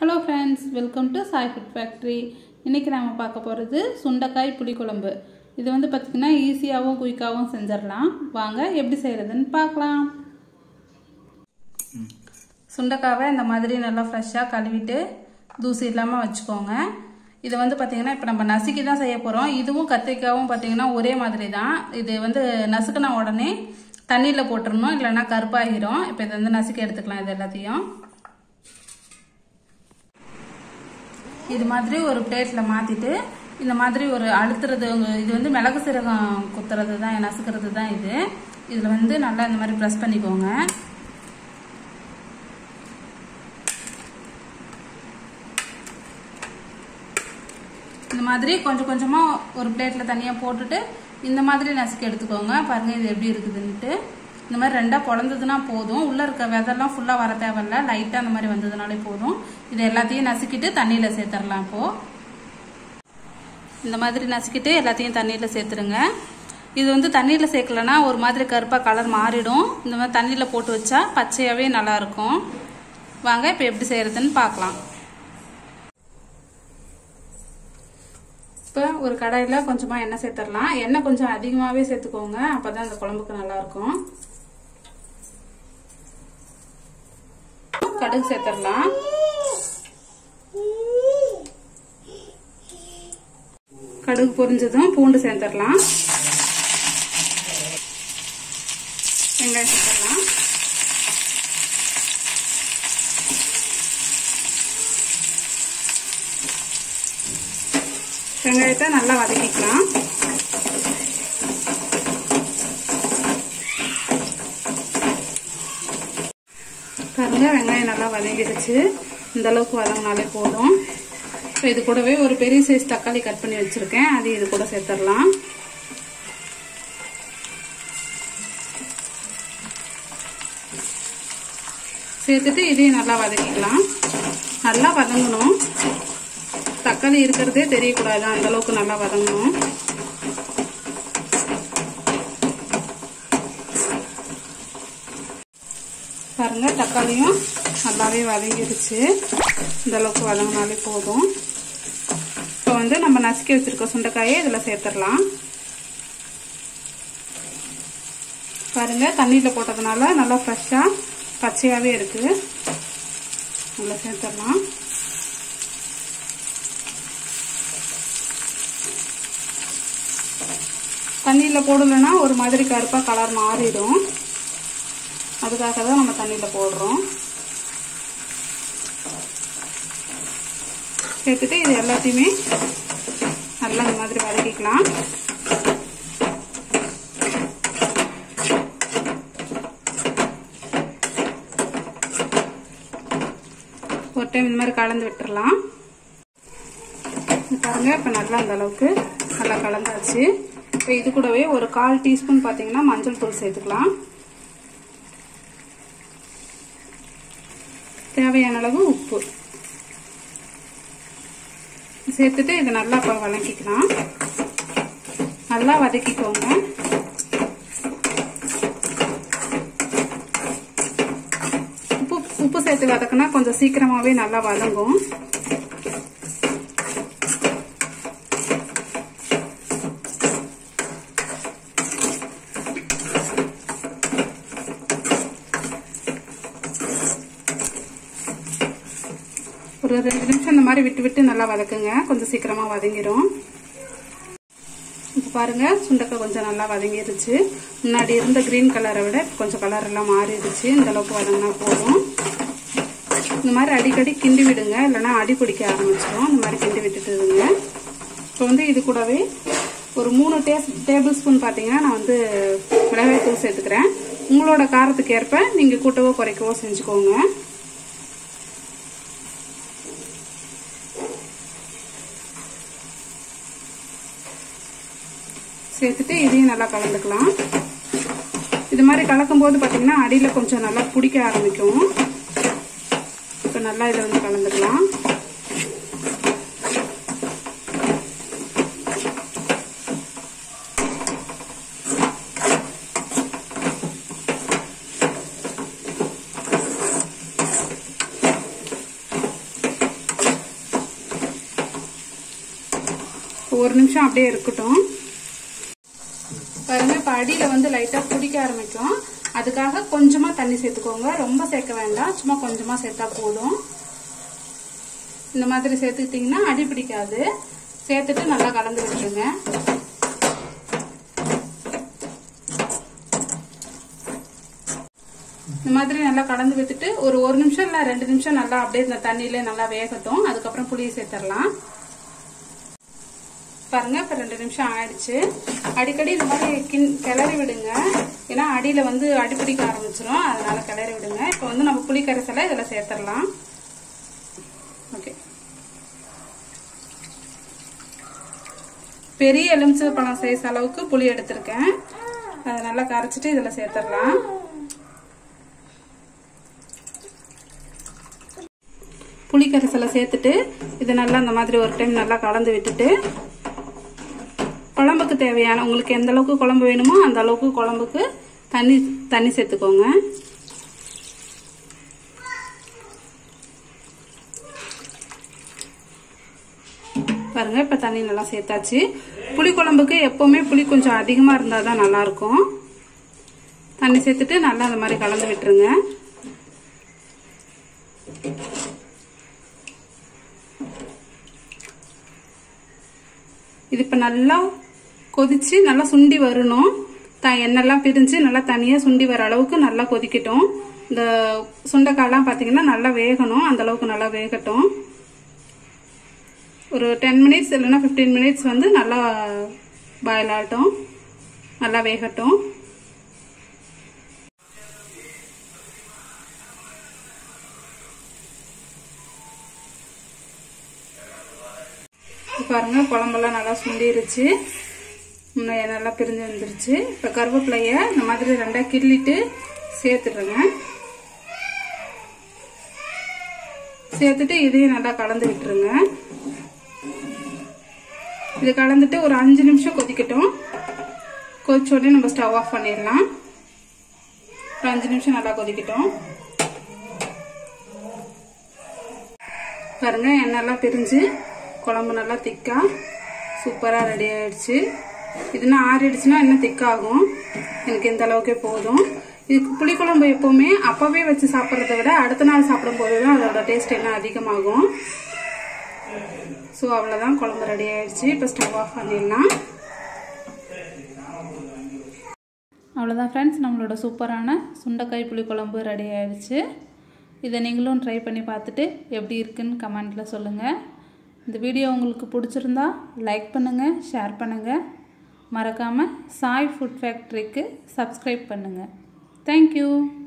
hello friends welcome to Sai food factory இன்றைக்கி நாம் பார்க்க போகிறது சுண்டைக்காய் புளிக்குழம்பு இது வந்து பார்த்திங்கன்னா ஈஸியாகவும் குயிக்காகவும் செஞ்சிடலாம் வாங்க எப்படி செய்கிறதுன்னு பார்க்கலாம் சுண்டைக்காவை இந்த மாதிரி நல்லா ஃப்ரெஷ்ஷாக கழுவிட்டு தூசி இல்லாமல் வச்சுக்கோங்க இது வந்து பார்த்திங்கன்னா இப்போ நம்ம நசுக்கி தான் செய்ய போகிறோம் இதுவும் கத்திரிக்காவும் பார்த்திங்கன்னா ஒரே மாதிரி தான் இது வந்து நசுக்கின உடனே தண்ணியில் போட்டுடணும் இல்லைன்னா கருப்பாகிரும் இப்போ இதை வந்து நசுக்கி எடுத்துக்கலாம் இது எல்லாத்தையும் இது மாதிரி ஒரு பிளேட்டில் மாற்றிட்டு இந்த மாதிரி ஒரு அழுத்துறது இது வந்து மிளகு சீரகம் குத்துறது தான் நசுக்கிறது தான் இது இதில் வந்து நல்லா இந்த மாதிரி ப்ரெஸ் பண்ணிக்கோங்க இந்த மாதிரி கொஞ்சம் கொஞ்சமாக ஒரு பிளேட்டில் தனியாக போட்டுட்டு இந்த மாதிரி நசுக்கி எடுத்துக்கோங்க பாருங்கள் இது எப்படி இருக்குதுன்ட்டு இந்த மாதிரி ரெண்டாக பொழந்ததுன்னா போதும் உள்ளே இருக்க விதெல்லாம் ஃபுல்லாக வர தேவையில்ல லைட்டாக அந்த மாதிரி வந்ததுனாலே போதும் இது எல்லாத்தையும் நசுக்கிட்டு தண்ணியில் சேர்த்துடலாம் இப்போது இந்த மாதிரி நசுக்கிட்டு எல்லாத்தையும் தண்ணியில் சேர்த்துருங்க இது வந்து தண்ணியில் சேர்க்கலனா ஒரு மாதிரி கருப்பாக கலர் மாறிடும் இந்த மாதிரி தண்ணியில் போட்டு வச்சா பச்சையாகவே நல்லாயிருக்கும் வாங்க இப்போ எப்படி செய்கிறதுன்னு பார்க்கலாம் இப்போ ஒரு கடாயில் கொஞ்சமாக எண்ணெய் சேர்த்துடலாம் எண்ணெய் கொஞ்சம் அதிகமாகவே சேர்த்துக்கோங்க அப்போ தான் அந்த குழம்புக்கு நல்லாயிருக்கும் கடுகு சேர்த்துடலாம் கடுகு பொரிஞ்சதும் பூண்டு சேர்த்துடலாம் வெங்காயம் சேர்த்துடலாம் வெங்காயத்தை நல்லா வதக்கிக்கலாம் பாருங்க வெங்காயம் நல்லா வதங்கிடுச்சு இந்த அளவுக்கு வதங்கினாலே போதும் இப்போ இது கூடவே ஒரு பெரிய சைஸ் தக்காளி கட் பண்ணி வச்சிருக்கேன் அது இது கூட சேர்த்துடலாம் சேர்த்துட்டு இதையும் நல்லா வதக்கிக்கலாம் நல்லா வதங்கணும் தக்காளி இருக்கிறதே தெரியக்கூடாது அந்த அளவுக்கு நல்லா வதங்கணும் பாருங்க தக்காளியும் நல்லாவே வதங்கிருச்சு இந்த அளவுக்கு வதங்கினாலே போதும் இப்போ வந்து நம்ம நசுக்கி வச்சிருக்க சுண்டைக்காயை இதில் சேர்த்துடலாம் பாருங்க தண்ணியில் போட்டதுனால நல்லா ஃப்ரெஷ்ஷாக பச்சையாகவே இருக்குது நல்லா சேர்த்துடலாம் தண்ணியில் போடலைன்னா ஒரு மாதிரி கருப்பாக கலர் மாறிடும் அதுக்காக தான் நம்ம தண்ணியில் போடுறோம் சேர்த்துட்டு இது எல்லாத்தையுமே நல்லா இந்த மாதிரி வதக்கிக்கலாம் ஒரு டைம் இந்த மாதிரி கலந்து விட்டுறலாம் பாருங்க இப்போ நல்லா அந்த அளவுக்கு நல்லா கலந்தாச்சு இப்போ இது கூடவே ஒரு கால் டீஸ்பூன் பார்த்தீங்கன்னா மஞ்சள் தூள் சேர்த்துக்கலாம் தேவையான அளவு உப்பு சேர்த்துட்டு இதை நல்லா இப்போ வதக்கிக்கலாம் நல்லா வதக்கிக்கோங்க உப்பு உப்பு சேர்த்து வதக்கினா கொஞ்சம் சீக்கிரமாகவே நல்லா வதங்கும் ஒரு ரெண்டு நிமிஷம் இந்த மாதிரி விட்டு விட்டு நல்லா வதக்குங்க கொஞ்சம் சீக்கிரமா வதங்கிடும் இப்போ பாருங்க சுண்டக்காய் கொஞ்சம் நல்லா வதங்கிருச்சு முன்னாடி இருந்த கிரீன் கலரை விட கொஞ்சம் கலர் எல்லாம் மாறிடுச்சு இந்த அளவுக்கு வதங்கினா போதும் இந்த மாதிரி அடிக்கடி கிண்டி விடுங்க இல்லைன்னா அடி பிடிக்க ஆரம்பிச்சிடும் இந்த மாதிரி கிண்டி விட்டுட்டுதுங்க இப்போ வந்து இது கூடவே ஒரு மூணு டேஸ் டேபிள் ஸ்பூன் பார்த்தீங்கன்னா நான் வந்து மிளகாய் தூள் சேர்த்துக்கிறேன் உங்களோட காரத்துக்கு ஏற்ப நீங்கள் கூட்டவோ குறைக்கவோ செஞ்சுக்கோங்க சேர்த்துட்டு இதையும் நல்லா கலந்துக்கலாம் இது மாதிரி கலக்கும் போது பார்த்தீங்கன்னா அடியில் கொஞ்சம் நல்லா பிடிக்க ஆரம்பிக்கும் இப்போ நல்லா இதை வந்து கலந்துக்கலாம் ஒரு நிமிஷம் அப்படியே இருக்கட்டும் பாருங்க இப்போ அடியில் வந்து லைட்டாக பிடிக்க ஆரம்பிக்கும் அதுக்காக கொஞ்சமாக தண்ணி சேர்த்துக்கோங்க ரொம்ப சேர்க்க வேண்டாம் சும்மா கொஞ்சமாக சேர்த்தா போதும் இந்த மாதிரி சேர்த்துக்கிட்டிங்கன்னா அடி பிடிக்காது சேர்த்துட்டு நல்லா கலந்து விட்டுருங்க இந்த மாதிரி நல்லா கலந்து விட்டுட்டு ஒரு ஒரு நிமிஷம் இல்லை ரெண்டு நிமிஷம் நல்லா அப்படியே இந்த தண்ணியில நல்லா வேகட்டும் அதுக்கப்புறம் புளியை சேர்த்துடலாம் பாருங்க இப்போ ரெண்டு நிமிஷம் ஆயிடுச்சு அடிக்கடி இந்த மாதிரி கிண் கிளறி விடுங்க ஏன்னா அடியில் வந்து அடிப்பிடிக்க ஆரம்பிச்சிடும் அதனால கிளறி விடுங்க இப்போ வந்து நம்ம புளி கரைசலை இதில் சேர்த்துடலாம் ஓகே பெரிய எலுமிச்சை பழம் சைஸ் அளவுக்கு புளி எடுத்திருக்கேன் அதை நல்லா கரைச்சிட்டு இதில் சேர்த்துடலாம் புளி கரைசலை சேர்த்துட்டு இதை நல்லா இந்த மாதிரி ஒரு டைம் நல்லா கலந்து விட்டுட்டு குழம்புக்கு தேவையான உங்களுக்கு எந்த அளவுக்கு குழம்பு வேணுமோ அந்த அளவுக்கு குழம்புக்கு தண்ணி தண்ணி சேர்த்துக்கோங்க பாருங்க இப்போ தண்ணி நல்லா சேர்த்தாச்சு புளி குழம்புக்கு எப்போவுமே புளி கொஞ்சம் அதிகமாக இருந்தால் தான் நல்லாயிருக்கும் தண்ணி சேர்த்துட்டு நல்லா அந்த மாதிரி கலந்து விட்டுருங்க இது இப்போ நல்லா கொதிச்சு நல்லா சுண்டி வரணும் த எண்ணெய்லாம் பிரிஞ்சு நல்லா தனியாக சுண்டி வர அளவுக்கு நல்லா கொதிக்கட்டும் இந்த சுண்டைக்காயெல்லாம் பார்த்தீங்கன்னா நல்லா வேகணும் அந்த அளவுக்கு நல்லா வேகட்டும் ஒரு டென் மினிட்ஸ் இல்லைன்னா ஃபிஃப்டீன் மினிட்ஸ் வந்து நல்லா பாயில் ஆகட்டும் நல்லா வேகட்டும் பாருங்க குழம்பெல்லாம் நல்லா சுண்டிருச்சு முன்னைய நல்லா பிரிஞ்சு வந்துருச்சு இப்போ கருவேப்பிலைய இந்த மாதிரி ரெண்டாக கிள்ளிட்டு சேர்த்துடுங்க சேர்த்துட்டு இதையும் நல்லா கலந்து விட்டுருங்க இது கலந்துட்டு ஒரு அஞ்சு நிமிஷம் கொதிக்கட்டும் கொதிச்ச உடனே நம்ம ஸ்டவ் ஆஃப் பண்ணிடலாம் ஒரு அஞ்சு நிமிஷம் நல்லா கொதிக்கட்டும் பாருங்க எண்ணெய்லாம் பிரிஞ்சு குழம்பு நல்லா திக்கா சூப்பராக ரெடி ஆயிடுச்சு இதுனா ஆறிடுச்சுன்னா இன்னும் திக்காகும் எனக்கு இந்த அளவுக்கே போதும் இதுக்கு புளிக்குழம்பு எப்பவுமே அப்பவே வச்சு சாப்பிட்றத விட அடுத்த நாள் சாப்பிடும் போது தான் அதோட டேஸ்ட் என்ன அதிகமாகும் ஸோ அவ்வளோதான் குழம்பு ரெடி ஆயிடுச்சு இப்போ ஸ்டவ் ஆஃப் பண்ணிடலாம் அவ்வளோதான் ஃப்ரெண்ட்ஸ் நம்மளோட சூப்பரான சுண்டைக்காய் புளிக்குழம்பு ரெடி ஆயிடுச்சு இதை நீங்களும் ட்ரை பண்ணி பார்த்துட்டு எப்படி இருக்குன்னு கமெண்ட்டில் சொல்லுங்கள் இந்த வீடியோ உங்களுக்கு பிடிச்சிருந்தா லைக் பண்ணுங்கள் ஷேர் பண்ணுங்கள் மறக்காமல் சாய் ஃபுட் ஃபேக்ட்ரிக்கு சப்ஸ்கிரைப் பண்ணுங்கள் தேங்க்யூ